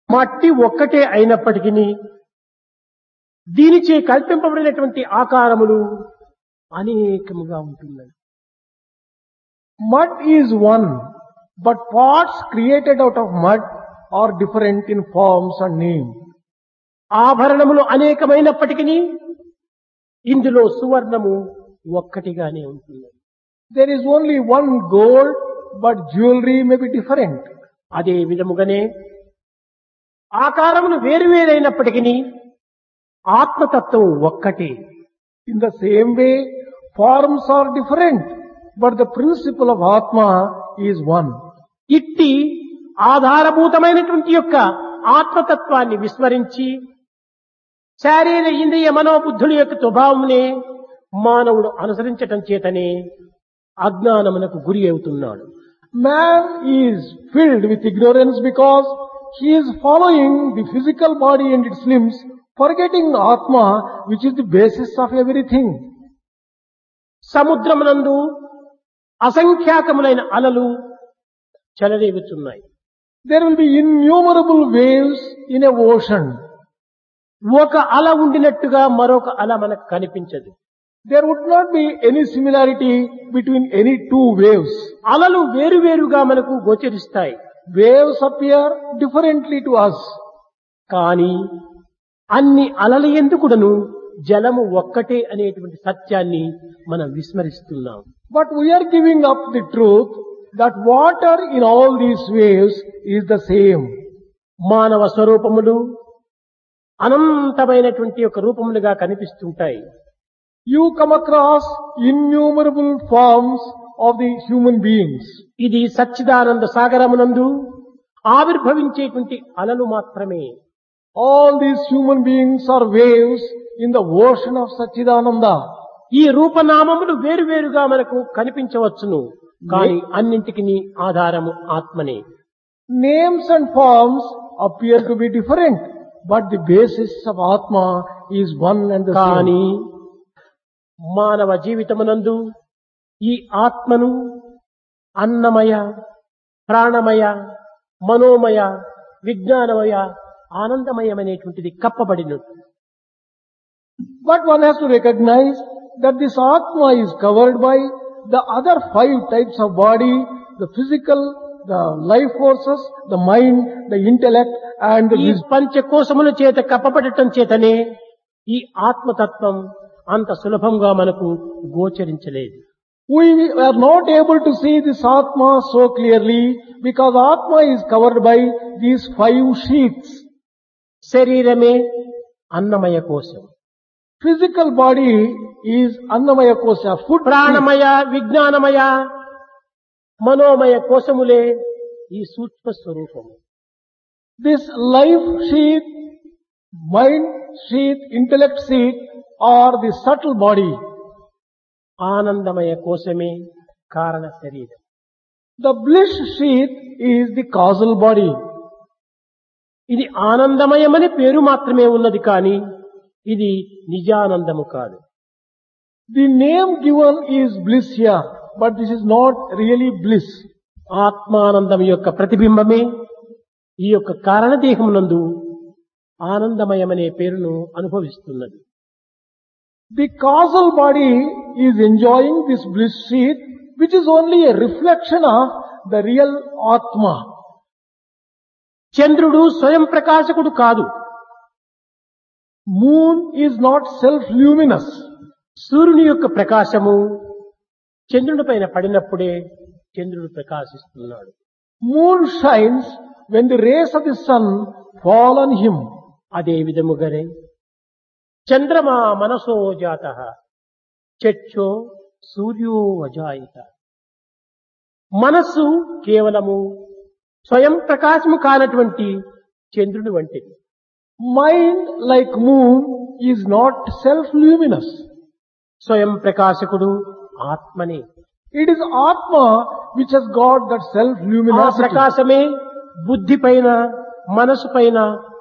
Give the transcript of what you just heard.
మట్టి ఒక్కటే అయినప్పటికీ దీనిచే కల్పింపబడినటువంటి ఆకారములు అనేకముగా ఉంటున్నాయి Mud is one, but parts created out of mud are different in forms and name. ఆభరణములు అనేకమైనప్పటికీ ఇందులో సువర్ణము ఒక్కటిగానే ఉంటుంది There is only one gold, but jewelry may be different. అదే విధముగానే ఆకారములు వేరువేరైనప్పటికీ ఆత్మతత్వం ఒక్కటే In the same way, forms are different, but the principle of Atma is one. ఇట్టి ఆధారభూతమైనటువంటి యొక్క ఆత్మతత్వాన్ని విస్మరించి శారీర ఇంద్రియ మనోబుద్ధుల యొక్క స్వభావమునే మానవుడు అనుసరించటం చేతనే అజ్ఞానమునకు గురి అవుతున్నాడు Man is filled with ignorance because he is following the physical body and its limbs, forgetting Atma, which is the basis of everything. సముద్రమునందు అసంఖ్యాకములైన అలలు చెలరేగుతున్నాయి There will be innumerable waves in a ocean. ఒక అల ఉండినట్టుగా మరొక అల మనకు కనిపించదు There would not be any similarity between any two waves. అలలు వేరువేరుగా మనకు గోచరిస్తాయి Waves appear differently to us. కానీ అన్ని అలల ఎందుకుడను జలము ఒక్కటే అనేటువంటి సత్యాన్ని మనం విస్మరిస్తున్నాం But we are giving up the truth that water in all these waves is the same. మానవ స్వరూపములు అనంతమైనటువంటి ఒక రూపములుగా కనిపిస్తుంటాయి You come across innumerable forms of the human beings. ఇది సచ్చిదానంద సాగరమునందు ఆవిర్భవించేటువంటి అలలు మాత్రమే All these human beings are waves in the ocean of Sachidananda. ఈ రూపనామములు వేరువేరుగా మనకు కనిపించవచ్చును కానీ అన్నింటికి ఆధారము ఆత్మనే Names and forms appear to be different, but the basis of Atma is one and the కానీ same. మానవ జీవితమునందు ఈ ఆత్మను అన్నమయ ప్రాణమయ మనోమయ విజ్ఞానమయ ఆనందమయమనేటువంటిది కప్పబడినట్టు But one has to recognize that this Atma is covered by the other five types of body, the physical, the life forces, the mind, the intellect and the ఈ wisdom. పంచకోశముల చేత కప్పబడటం చేతనే ఈ ఆత్మతత్వం అంత సులభంగా మనకు గోచరించలేదు We are not able to see this Atma so clearly because Atma is covered by these five sheaths. శరీరమే అన్నమయ కోశం Physical body is Annamaya Kosha, food sheath. ప్రాణమయ విజ్ఞానమయ మనోమయ కోశములే ఈ సూక్ష్మ స్వరూపము This life sheath, mind sheath, intellect sheath are the subtle body. ఆనందమయ కోశమే కారణ శరీరం The bliss sheath is the causal body. ఇది ఆనందమయమని పేరు మాత్రమే ఉన్నది కానీ ఇది నిజానందము కాదు The name given is bliss here, but this is not really bliss. ఆత్మానందం యొక్క ప్రతిబింబమే ఈ యొక్క కారణదేహమునందు ఆనందమయమనే పేరును అనుభవిస్తున్నది The causal body is enjoying this bliss sheath, which is only a reflection of the real Atma. చంద్రుడు స్వయం ప్రకాశకుడు కాదు Moon is not self-luminous. సూర్యుని యొక్క ప్రకాశము చంద్రుని పైన పడినప్పుడే చంద్రుడు ప్రకాశిస్తున్నాడు Moon shines when the rays of the sun fall on him. అదే విధముగానే చంద్రమా మనసో జాత చక్షో సూర్యో అజాయిత మనస్సు కేవలము స్వయం ప్రకాశము కానటువంటి చంద్రుని వంటిది Mind, like moon, is not self-luminous. స్వయం ప్రకాశకుడు ఆత్మనే It is Atma which has got that ఆ self-luminosity. ప్రకాశమే బుద్ధి పైన మనసు పైన